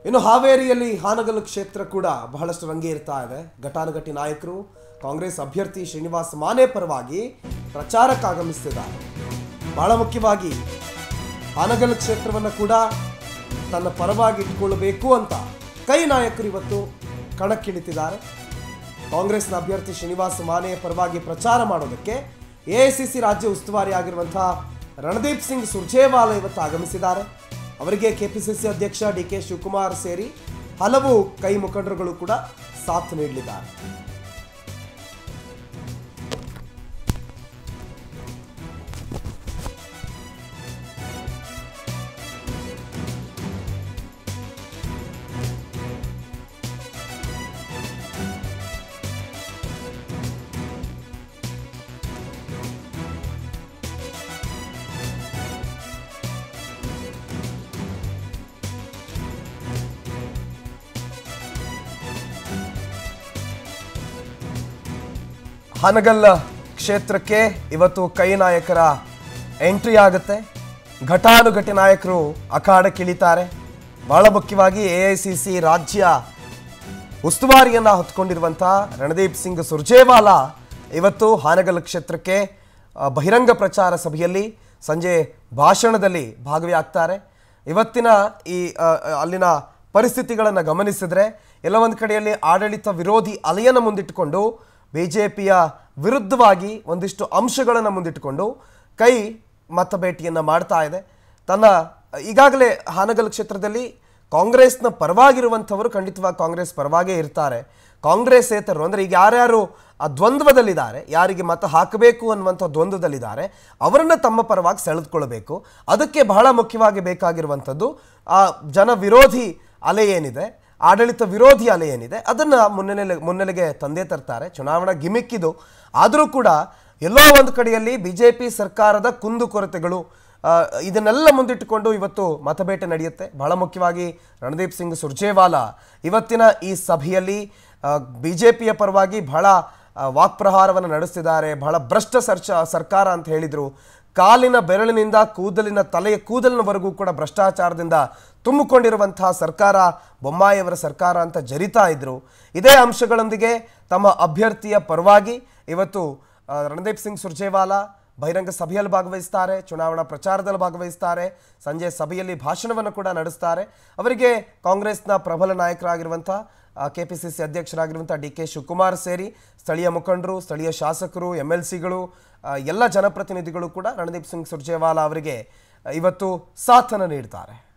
ಇನ್ನು ಹಾವೇರಿಯಲ್ಲಿ ಹಾನಗಲ್ ಕ್ಷೇತ್ರ ಕೂಡ ಬಹಳಷ್ಟು ರಂಗೇರ್ತಾ ಇದೆ ಘಟಾನುಘಟಿ ನಾಯಕರು ಕಾಂಗ್ರೆಸ್ ಅಭ್ಯರ್ಥಿ ಶ್ರೀನಿವಾಸ್ ಮಾನೆ ಪರವಾಗಿ ಪ್ರಚಾರಕ್ಕೆ ಆಗಮಿಸುತ್ತಿದ್ದಾರೆ ಬಹಳ ಮುಖ್ಯವಾಗಿ ಹಾನಗಲ್ ಕ್ಷೇತ್ರವನ್ನು ಕೂಡ ತನ್ನ ಪರವಾಗಿ ಇಟ್ಕೊಳ್ಬೇಕು ಅಂತ ಕೈ ನಾಯಕರು ಇವತ್ತು ಕಣಕ್ಕಿಳಿತಿದ್ದಾರೆ ಕಾಂಗ್ರೆಸ್ನ ಅಭ್ಯರ್ಥಿ ಶ್ರೀನಿವಾಸ್ ಮಾನೆ ಪರವಾಗಿ ಪ್ರಚಾರ ಮಾಡೋದಕ್ಕೆ ಎಐಸಿಸಿ ರಾಜ್ಯ ಉಸ್ತುವಾರಿ ಆಗಿರುವಂತಹ ರಣದೀಪ್ ಸಿಂಗ್ ಸುರ್ಜೇವಾಲ ಇವತ್ತು ಆಗಮಿಸಿದ್ದಾರೆ ಅವರಿಗೆ ಕೆಪಿಸಿಸಿ ಅಧ್ಯಕ್ಷ ಡಿ ಕೆ ಶಿವಕುಮಾರ್ ಸೇರಿ ಹಲವು ಕೈ ಮುಖಂಡರುಗಳು ಕೂಡ ಸಾಥ್ ನೀಡಲಿದ್ದಾರೆ ಹಾನಗಲ್ ಕ್ಷೇತ್ರಕ್ಕೆ ಇವತ್ತು ಕೈ ನಾಯಕರ ಎಂಟ್ರಿ ಆಗುತ್ತೆ ಘಟಾನುಘಟಿ ನಾಯಕರು ಅಖಾಡಕ್ಕಿಳಿತಾರೆ ಬಹಳ ಮುಖ್ಯವಾಗಿ ಎ ಐ ಸಿ ಸಿ ರಾಜ್ಯ ಉಸ್ತುವಾರಿಯನ್ನ ಹೊತ್ಕೊಂಡಿರುವಂತಹ ರಣದೀಪ್ ಸಿಂಗ್ ಸುರ್ಜೇವಾಲಾ ಇವತ್ತು ಹಾನಗಲ್ ಕ್ಷೇತ್ರಕ್ಕೆ ಆ, ಬಹಿರಂಗ ಪ್ರಚಾರ ಸಭೆಯಲ್ಲಿ ಸಂಜೆ ಭಾಷಣದಲ್ಲಿ ಭಾಗವಹಿಯಾಗ್ತಾರೆ ಇವತ್ತಿನ ಈ ಆ, ಅಲ್ಲಿನ ಪರಿಸ್ಥಿತಿಗಳನ್ನು ಗಮನಿಸಿದ್ರೆ ಎಲ್ಲ ಒಂದು ಕಡೆಯಲ್ಲಿ ಆಡಳಿತ ವಿರೋಧಿ ಅಲೆಯನ್ನು ಮುಂದಿಟ್ಟುಕೊಂಡು ಬಿ ಜೆ ಪಿಯ ವಿರುದ್ಧವಾಗಿ ಒಂದಿಷ್ಟು ಅಂಶಗಳನ್ನು ಮುಂದಿಟ್ಟುಕೊಂಡು ಕೈ ಮತ ಭೇಟಿಯನ್ನು ಮಾಡ್ತಾ ಇದೆ ತನ್ನ ಈಗಾಗಲೇ ಹಾನಗಲ್ ಕ್ಷೇತ್ರದಲ್ಲಿ ಕಾಂಗ್ರೆಸ್ನ ಪರವಾಗಿರುವಂಥವರು ಖಂಡಿತವಾಗಿ ಕಾಂಗ್ರೆಸ್ ಪರವಾಗೇ ಇರ್ತಾರೆ ಕಾಂಗ್ರೆಸ್ಸೇತರರು ಅಂದರೆ ಈಗ ಯಾರ್ಯಾರು ಆ ದ್ವಂದ್ವದಲ್ಲಿದ್ದಾರೆ ಯಾರಿಗೆ ಮತ ಹಾಕಬೇಕು ಅನ್ನುವಂಥ ದ್ವಂದ್ವದಲ್ಲಿದ್ದಾರೆ ಅವರನ್ನು ತಮ್ಮ ಪರವಾಗಿ ಸೆಳೆದುಕೊಳ್ಬೇಕು ಅದಕ್ಕೆ ಬಹಳ ಮುಖ್ಯವಾಗಿ ಬೇಕಾಗಿರುವಂಥದ್ದು ಆ ಜನ ವಿರೋಧಿ ಅಲೆ ಏನಿದೆ ಆಡಳಿತ ವಿರೋಧಿ ಅಲೆ ಏನಿದೆ ಅದನ್ನು ಮುನ್ನೆಲೆ ಮುನ್ನೆಲೆಗೆ ತಂದೆ ತರ್ತಾರೆ ಚುನಾವಣಾ ಗಿಮಿಕ್ಕಿದು ಆದರೂ ಕೂಡ ಎಲ್ಲೋ ಒಂದು ಕಡೆಯಲ್ಲಿ ಬಿ ಜೆ ಪಿ ಸರ್ಕಾರದ ಕುಂದುಕೊರತೆಗಳು ಆ, ಇದನ್ನೆಲ್ಲ ಮುಂದಿಟ್ಟುಕೊಂಡು ಇವತ್ತು ಮತಬೇಟೆ ನಡೆಯುತ್ತೆ ಬಹಳ ಮುಖ್ಯವಾಗಿ ರಣದೀಪ್ ಸಿಂಗ್ ಸುರ್ಜೇವಾಲಾ ಇವತ್ತಿನ ಈ ಸಭೆಯಲ್ಲಿ ಬಿ ಜೆ ಪಿಯ ಪರವಾಗಿ ಬಹಳ ಆ, ವಾಕ್ಪ್ರಹಾರವನ್ನು ನಡೆಸ್ತಿದ್ದಾರೆ ಬಹಳ ಭ್ರಷ್ಟ ಸರ್ಚ ಸರ್ಕಾರ ಅಂತ ಹೇಳಿದರು ಕಾಲಿನ ಬೆರಳಿನಿಂದ ಕೂದಲಿನ ತಲೆಯ ಕೂದಲಿನವರೆಗೂ ಕೂಡ ಭ್ರಷ್ಟಾಚಾರದಿಂದ ತುಂಬಿಕೊಂಡಿರುವಂತಹ ಸರ್ಕಾರ ಬೊಮ್ಮಾಯಿಯವರ ಸರ್ಕಾರ ಅಂತ ಜರಿತಾ ಇದ್ರು ಇದೇ ಅಂಶಗಳೊಂದಿಗೆ ತಮ್ಮ ಅಭ್ಯರ್ಥಿಯ ಪರವಾಗಿ ಇವತ್ತು ಆ, ರಣದೀಪ್ ಸಿಂಗ್ ಸುರ್ಜೇವಾಲಾ ಬಹಿರಂಗ ಸಭೆಯಲ್ಲಿ ಭಾಗವಹಿಸ್ತಾರೆ ಚುನಾವಣಾ ಪ್ರಚಾರದಲ್ಲಿ ಭಾಗವಹಿಸ್ತಾರೆ ಸಂಜೆ ಸಭೆಯಲ್ಲಿ ಭಾಷಣವನ್ನು ಕೂಡ ನಡೆಸ್ತಾರೆ ಅವರಿಗೆ ಕಾಂಗ್ರೆಸ್ನ ಪ್ರಬಲ ನಾಯಕರಾಗಿರುವಂಥ ಕೆ ಪಿ ಸಿ ಸಿ ಅಧ್ಯಕ್ಷರಾಗಿರುವಂಥ ಡಿ ಕೆ ಶಿವಕುಮಾರ್ ಸೇರಿ ಸ್ಥಳೀಯ ಮುಖಂಡರು ಸ್ಥಳೀಯ ಶಾಸಕರು ಎಮ್ ಎಲ್ ಸಿಗಳು ಎಲ್ಲ ಜನಪ್ರತಿನಿಧಿಗಳು ಕೂಡ ರಣದೀಪ್ ಸಿಂಗ್ ಸುರ್ಜೇವಾಲಾ ಅವರಿಗೆ ಆ, ಇವತ್ತು ಸಾಥನ್ನು ನೀಡ್ತಾರೆ